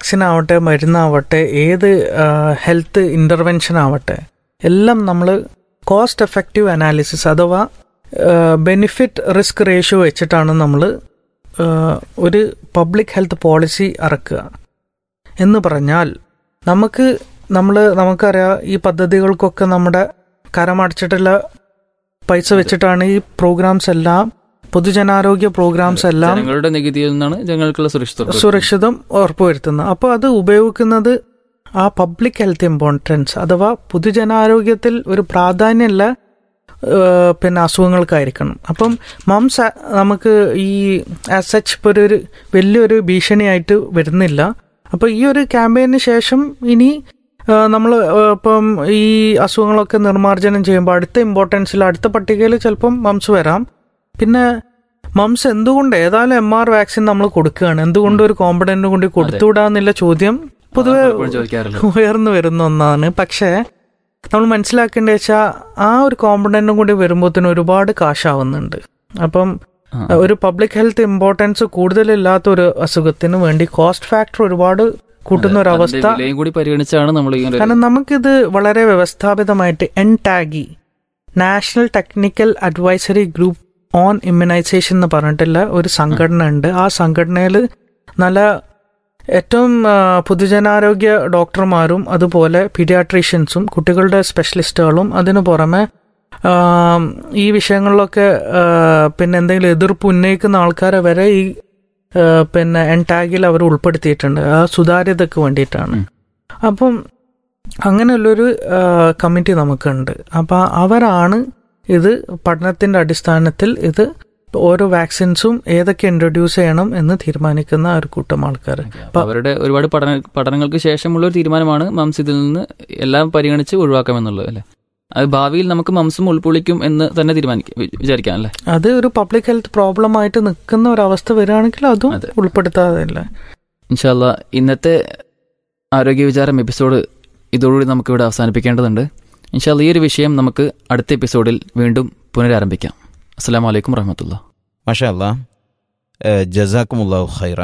Vaccine ആവട്ടെ മരുന്നാവട്ടെ ഏത് health intervention ആവട്ടെ എല്ലാം നമ്മൾ കോസ്റ്റ് എഫക്റ്റീവ് അനാലിസിസ് അഥവാ ബെനിഫിറ്റ് റിസ്ക് റേഷ്യോ വെച്ചിട്ടാണ് നമ്മൾ ഒരു പബ്ലിക് ഹെൽത്ത് പോളിസി ഇറക്കുക എന്ന് പറഞ്ഞാൽ നമുക്ക് നമ്മൾ നമുക്കറിയാം ഈ പദ്ധതികൾക്കൊക്കെ നമ്മുടെ കരമടച്ചിട്ടുള്ള പൈസ വെച്ചിട്ടാണ് ഈ പ്രോഗ്രാംസ് എല്ലാം പൊതുജനാരോഗ്യ പ്രോഗ്രാംസ് എല്ലാം ജനങ്ങളുടെ നികുതിയിൽ നിന്നാണ് ജനങ്ങൾക്കുള്ള സുരക്ഷിതത്വം സുരക്ഷിതം ഉറപ്പുവരുത്തുന്നത് അപ്പോൾ അത് ഉപയോഗിക്കുന്നത് ആ പബ്ലിക് ഹെൽത്ത് ഇമ്പോർട്ടൻസ് അഥവാ പൊതുജനാരോഗ്യത്തിൽ ഒരു പ്രാധാന്യമുള്ള ഏഹ്, പിന്നെ അസുഖങ്ങൾക്കായിരിക്കണം അപ്പം മംസ് നമുക്ക് ഈ ആസ് സച്ച് ഇപ്പോൾ ഒരു വലിയൊരു ഭീഷണിയായിട്ട് വരുന്നില്ല അപ്പോൾ ഈ ഒരു ക്യാമ്പയിന് ശേഷം ഇനി നമ്മൾ ഇപ്പം ഈ അസുഖങ്ങളൊക്കെ നിർമ്മാർജ്ജനം ചെയ്യുമ്പോൾ അടുത്ത ഇമ്പോർട്ടൻസിൽ അടുത്ത പട്ടികയിൽ ചിലപ്പം മംസ് വരാം പിന്നെ മംസ് എന്തുകൊണ്ട് ഏതായാലും എം ആർ വാക്സിൻ നമ്മൾ കൊടുക്കുകയാണ് എന്തുകൊണ്ട് ഒരു കോമ്പണന്റ് കൊണ്ട് കൊടുത്തുവിടാന്നുള്ള ചോദ്യം പൊതുവെ പലപ്പോഴും ചോദിക്കാറില്ല ഉയർന്നു വരുന്ന ഒന്നാണ് പക്ഷേ നമ്മൾ മനസ്സിലാക്കേണ്ടത് വെച്ചാൽ ആ ഒരു കോമ്പണന്റും കൂടി വരുമ്പോഴത്തേനും ഒരുപാട് കാശാവുന്നുണ്ട് അപ്പം ആ. ഒരു പബ്ലിക് ഹെൽത്ത് ഇമ്പോർട്ടൻസ് കൂടുതലില്ലാത്ത ഒരു അസുഖത്തിന് വേണ്ടി കോസ്റ്റ് ഫാക്ടർ ഒരുപാട് കൂട്ടുന്ന ഒരു അതിന്റെ അവസ്ഥ വിലയും കൂടി പരിഗണിച്ചാണ് നമ്മൾ ഇങ്ങനെ ഒരു- കാരണം നമുക്കിത് വളരെ വ്യവസ്ഥാപിതമായിട്ട് N TAGI national technical advisory group on immunisation എന്ന് പറഞ്ഞിട്ടുള്ള ഒരു സംഘടന ഉണ്ട് ആ സംഘടനയിൽ നല്ല ഏറ്റവും ആ, പൊതുജനാരോഗ്യ ഡോക്ടർമാരും അതുപോലെ പീഡിയാട്രീഷ്യൻസും കുട്ടികളുടെ സ്പെഷ്യലിസ്റ്റുകളും അതിനു പുറമെ ആ, ഈ വിഷയങ്ങളിലൊക്കെ ആ, പിന്നെ എന്തെങ്കിലും എതിർപ്പ് ഉന്നയിക്കുന്ന ആൾക്കാരെ വരെ ഈ ആ, പിന്നെ എൻ ടാഗിൽ അവർ ഉൾപ്പെടുത്തിയിട്ടുണ്ട് ആ സുതാര്യതയ്ക്ക് വേണ്ടിയിട്ടാണ് ഉം. അപ്പം അങ്ങനെയുള്ളൊരു ആ, കമ്മിറ്റി നമുക്കുണ്ട് അപ്പം അവരാണ് ഇത് പഠനത്തിന്റെ അടിസ്ഥാനത്തിൽ ഇത് ഓരോ വാക്സിൻസും ഏതൊക്കെ ഇൻട്രൊഡ്യൂസ് ചെയ്യണം എന്ന് തീരുമാനിക്കുന്ന ഒരു കൂട്ടം ആൾക്കാർ അപ്പൊ അവരുടെ ഒരുപാട് പഠന പഠനങ്ങൾക്ക് ശേഷമുള്ള ഒരു തീരുമാനമാണ് മംസ് ഇതിൽ നിന്ന് എല്ലാം പരിഗണിച്ച് ഒഴിവാക്കാമെന്നുള്ളത് അല്ലേ അത് ഭാവിയിൽ നമുക്ക് മംസും ഉൾപ്പൊളിക്കും എന്ന് തന്നെ തീരുമാനിക്കാം വി- വിചാരിക്കാം അല്ലേ അത് ഒരു പബ്ലിക് ഹെൽത്ത് പ്രോബ്ലം ആയിട്ട് നിൽക്കുന്ന ഒരവസ്ഥ വരികയാണെങ്കിൽ അതും അതെ. ഉൾപ്പെടുത്താതില്ല ഇൻഷാല്ല ഇന്നത്തെ ആരോഗ്യ വിചാരം എപ്പിസോഡ് ഇതോടുകൂടി നമുക്കിവിടെ അവസാനിപ്പിക്കേണ്ടതുണ്ട് ഇൻഷാല്ല ഈ ഒരു വിഷയം നമുക്ക് അടുത്ത എപ്പിസോഡിൽ വീണ്ടും പുനരാരംഭിക്കാം അസ്സാം വലൈക്കും വറഹമത്തുള്ള മഷല്ല ജസാക്കുമുല്ലാഹു ഖൈറ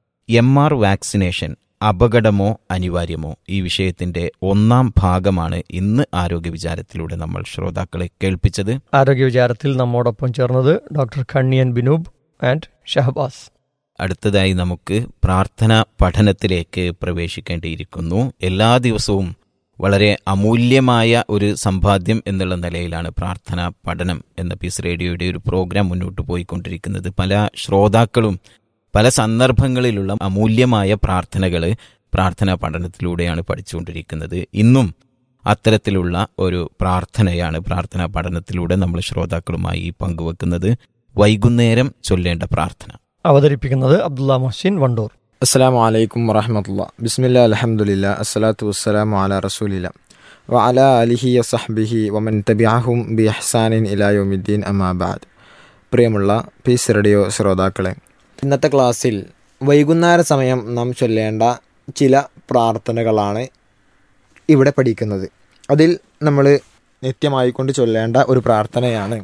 എം ആർ വാക്സിനേഷൻ അപകടമോ അനിവാര്യമോ ഈ വിഷയത്തിന്റെ ഒന്നാം ഭാഗമാണ് ഇന്ന് ആരോഗ്യ വിചാരത്തിലൂടെ നമ്മൾ ശ്രോതാക്കളെ കേൾപ്പിച്ചത് ആരോഗ്യ വിചാരത്തിൽ നമ്മോടൊപ്പം ചേർന്നത് ഡോക്ടർ കണ്ണിയൻ ബിനൂബ് ആൻഡ് ഷഹബാസ് അടുത്തതായി നമുക്ക് പ്രാർത്ഥന പഠനത്തിലേക്ക് പ്രവേശിക്കേണ്ടിയിരിക്കുന്നു എല്ലാ ദിവസവും വളരെ അമൂല്യമായ ഒരു സമ്പാദ്യം എന്നുള്ള നിലയിലാണ് പ്രാർത്ഥന പഠനം എന്ന പീസ് റേഡിയോയുടെ ഒരു പ്രോഗ്രാം മുന്നോട്ട് പോയിക്കൊണ്ടിരിക്കുന്നത് പല ശ്രോതാക്കളും പല സന്ദർഭങ്ങളിലുള്ള അമൂല്യമായ പ്രാർത്ഥനകൾ പ്രാർത്ഥനാ പഠനത്തിലൂടെയാണ് പഠിച്ചുകൊണ്ടിരിക്കുന്നത് ഇന്നും അത്തരത്തിലുള്ള ഒരു പ്രാർത്ഥനയാണ് പ്രാർത്ഥനാ പഠനത്തിലൂടെ നമ്മൾ ശ്രോതാക്കളുമായി പങ്കുവെക്കുന്നത് വൈകുന്നേരം ചൊല്ലേണ്ട പ്രാർത്ഥന അവതരിപ്പിക്കുന്നത് അബ്ദുള്ള മൊഹ്സിൻ വണ്ടൂർ അസ്സാം വലൈക്കും വറഹമത്തുള്ള ബിസ്മില്ല അലഹമുല്ല അസ്സലാത്തു വസ്സലാമു അല റസൂലില്ല വ അല അലിഹി വസഹ്ബിഹി വമൻ തബിയാഹും ബി അഹ്സാനിൻ ഇലായുദ്ദീൻ അമാബാദ് പ്രിയമുള്ള പീസ് റേഡിയോ ശ്രോതാക്കളെ ഇന്നത്തെ ക്ലാസ്സിൽ വൈകുന്നേര സമയം നാം ചൊല്ലേണ്ട ചില പ്രാർത്ഥനകളാണ് ഇവിടെ പഠിക്കുന്നത് അതിൽ നമ്മൾ നിത്യമായി കൊണ്ട് ചൊല്ലേണ്ട ഒരു പ്രാർത്ഥനയാണ്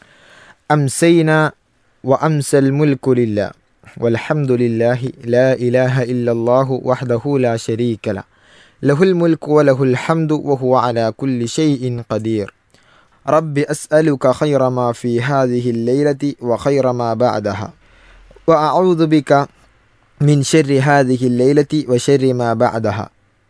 അംസൈന വ അംസൽ മുൽക്കുലില്ല والحمد لله لا إله إلا الله وحده لا شريك له له الملك وله الحمد وهو على كل شيء قدير رب أسألك خير ما في هذه الليلة وخير ما بعدها وأعوذ بك من شر هذه الليلة وشر ما بعدها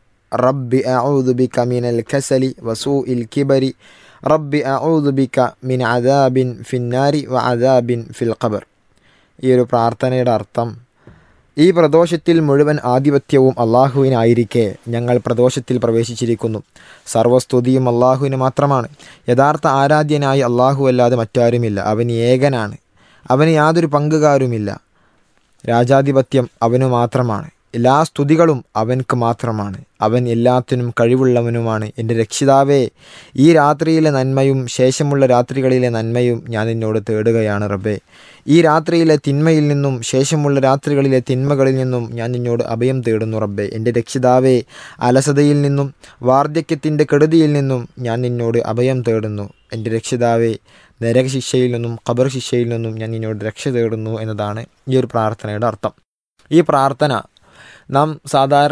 رب أعوذ بك من الكسل وسوء الكبر رب أعوذ بك من عذاب في النار وعذاب في القبر ഈ ഒരു പ്രാർത്ഥനയുടെ അർത്ഥം ഈ പ്രദോഷത്തിൽ മുഴുവൻ ആധിപത്യവും അള്ളാഹുവിനായിരിക്കെ ഞങ്ങൾ പ്രദോഷത്തിൽ പ്രവേശിച്ചിരിക്കുന്നു സർവസ്തുതിയും അള്ളാഹുവിന് മാത്രമാണ് യഥാർത്ഥ ആരാധ്യനായി അള്ളാഹു അല്ലാതെ മറ്റാരുമില്ല അവൻ ഏകനാണ് അവന് യാതൊരു പങ്കുകാരുമില്ല രാജാധിപത്യം അവനു മാത്രമാണ് എല്ലാ സ്തുതികളും അവൻക്ക് മാത്രമാണ് അവൻ എല്ലാത്തിനും കഴിവുള്ളവനുമാണ് എൻ്റെ രക്ഷിതാവേ ഈ രാത്രിയിലെ നന്മയും ശേഷമുള്ള രാത്രികളിലെ നന്മയും ഞാൻ നിന്നോട് തേടുകയാണ് റബ്ബേ ഈ രാത്രിയിലെ തിന്മയിൽ നിന്നും ശേഷമുള്ള രാത്രികളിലെ തിന്മകളിൽ നിന്നും ഞാൻ നിന്നോട് അഭയം തേടുന്നു റബ്ബേ എൻ്റെ രക്ഷിതാവേ അലസതയിൽ നിന്നും വാർദ്ധക്യത്തിൻ്റെ കെടുതിയിൽ നിന്നും ഞാൻ നിന്നോട് അഭയം തേടുന്നു എൻ്റെ രക്ഷിതാവേ നരകശിക്ഷയിൽ നിന്നും ഖബർ ശിക്ഷയിൽ നിന്നും ഞാൻ നിന്നോട് രക്ഷ തേടുന്നു എന്നതാണ് ഈ ഒരു പ്രാർത്ഥനയുടെ അർത്ഥം ഈ പ്രാർത്ഥന നാം സാധാരണ